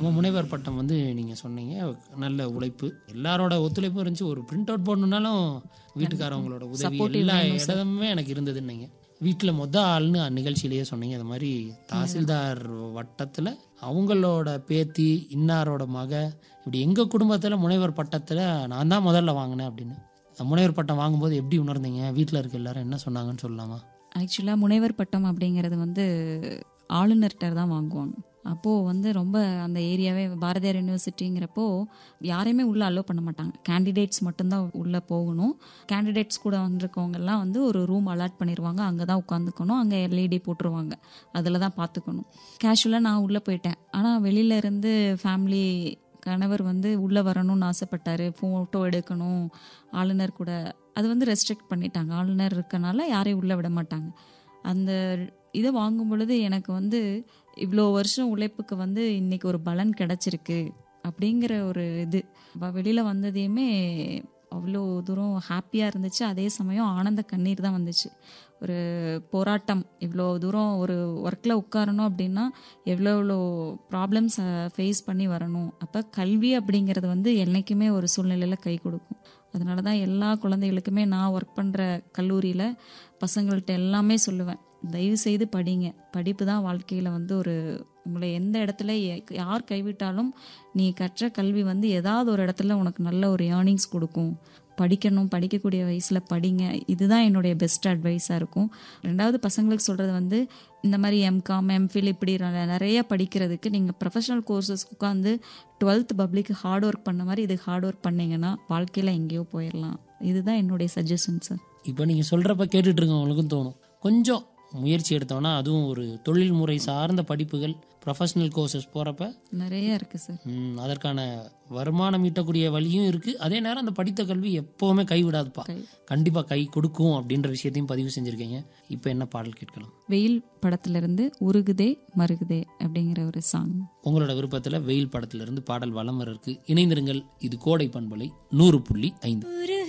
உங்கள் முனைவர் பட்டம் வந்து நீங்கள் சொன்னீங்க நல்ல உழைப்பு எல்லாரோட ஒத்துழைப்பும் இருந்துச்சு ஒரு பிரிண்ட் அவுட் போடணுன்னாலும் வீட்டுக்காரவங்களோட உதவி Supportive எல்லா வேணும் sir. இடமுமே எனக்கு இருந்ததுன்னீங்க வீட்டில் மொத ஆள்னு நிகழ்ச்சியிலேயே சொன்னீங்க அது மாதிரி தாசில்தார் வட்டத்தில் அவங்களோட பேத்தி இன்னாரோட மக இப்படி எங்கள் குடும்பத்தில் முனைவர் பட்டத்தில் நான் தான் முதல்ல வாங்கினேன் அப்படின்னு முனைவர் பட்டம் வாங்கும்போது எப்படி உணர்ந்தீங்க வீட்டில் இருக்க எல்லாரும் என்ன சொன்னாங்கன்னு சொல்லலாமா ஆக்சுவலாக முனைவர் பட்டம் அப்படிங்கிறது வந்து ஆளுநர்கிட்ட தான் வாங்குவாங்க அப்போது வந்து ரொம்ப அந்த ஏரியாவே பாரதியார் யூனிவர்சிட்டிங்கிறப்போ யாரையுமே உள்ளே அலோவ் பண்ண மாட்டாங்க கேண்டிடேட்ஸ் மட்டும்தான் உள்ளே போகணும் கேண்டிடேட்ஸ் கூட வந்திருக்கவங்கெல்லாம் வந்து ஒரு ரூம் அலாட் பண்ணிடுவாங்க அங்கே தான் உட்காந்துக்கணும் அங்கே எல்இடி போட்டுருவாங்க அதில் தான் பார்த்துக்கணும் கேஷுவலாக நான் உள்ளே போயிட்டேன் ஆனால் வெளியில இருந்து ஃபேமிலி கணவர் வந்து உள்ளே வரணும்னு ஆசைப்பட்டாரு ஃபோட்டோ எடுக்கணும் ஆளுநர் கூட அது வந்து ரெஸ்ட்ரிக்ட் பண்ணிட்டாங்க ஆளுநர் இருக்கனால யாரையும் உள்ளே விட மாட்டாங்க அந்த இதை வாங்கும் பொழுது எனக்கு வந்து இவ்வளோ வருஷம் உழைப்புக்கு வந்து இன்னைக்கு ஒரு பலன் கிடைச்சிருக்கு அப்படிங்கிற ஒரு இது வெளியில் வந்ததையுமே அவ்வளோ தூரம் ஹாப்பியாக இருந்துச்சு அதே சமயம் ஆனந்த கண்ணீர் தான் வந்துச்சு ஒரு போராட்டம் இவ்வளோ தூரம் ஒரு ஒர்க்கில் உட்காரணும் அப்படின்னா எவ்வளோ எவ்வளோ ப்ராப்ளம்ஸை ஃபேஸ் பண்ணி வரணும் அப்போ கல்வி அப்படிங்கிறது வந்து என்றைக்குமே ஒரு சூழ்நிலையில் கை கொடுக்கும் அதனால தான் எல்லா குழந்தைகளுக்குமே நான் ஒர்க் பண்ணுற கல்லூரியில் பசங்கள்கிட்ட எல்லாமே சொல்லுவேன் தயவு செய்து படிங்க படிப்பு தான் வாழ்க்கையில் வந்து ஒரு உங்களை எந்த இடத்துல எ- யார் கைவிட்டாலும் நீ கற்ற கல்வி வந்து ஏதாவது ஒரு இடத்துல உனக்கு நல்ல ஒரு ஏர்னிங்ஸ் கொடுக்கும் படிக்கணும் படிக்கக்கூடிய வயசில் படிங்க இதுதான் என்னுடைய பெஸ்ட் அட்வைஸாக இருக்கும் ரெண்டாவது பசங்களுக்கு சொல்கிறது வந்து இந்த மாதிரி எம்காம் எம்ஃபில் இப்படி ந- நிறைய படிக்கிறதுக்கு நீங்கள் ப்ரொஃபஷனல் கோர்சஸ் உட்காந்து டுவெல்த் பப்ளிக் ஹார்ட் ஒர்க் பண்ண மாதிரி இது ஹார்ட் ஒர்க் பண்ணீங்கன்னா வாழ்க்கையில் எங்கேயோ போயிடலாம் இதுதான் என்னுடைய சஜஷன் சார் இப்போ நீங்கள் சொல்கிறப்ப கேட்டுட்டு இருக்கவங்களுக்கும் தோணும் கொஞ்சம் முயற்சி எடுத்தோம்னா அதுவும் ஒரு தொழில் முறை சார்ந்த படிப்புகள் ப்ரொஃபஷனல் கோர்சஸ் போகிறப்ப நிறைய இருக்குது சார் ம், அதற்கான வருமானம் ஈட்டக்கூடிய வழியும் இருக்குது அதே நேரம் அந்த படித்த கல்வி எப்போவுமே கைவிடாதுப்பா கை கண்டிப்பாக கை கொடுக்கும் அப்படின்ற விஷயத்தையும் பதிவு செஞ்சுருக்கீங்க இப்போ என்ன பாடல் கேட்கலாம் வெயில் படத்திலிருந்து உருகுதே மருகுதே அப்படிங்கிற ஒரு சாங் உங்களோட விருப்பத்தில் வெயில் படத்திலிருந்து பாடல் வலம் வர இருக்கு இணைந்திருங்கள் இது கோடை பண்பலை நூறு புள்ளி ஐந்து ஒரு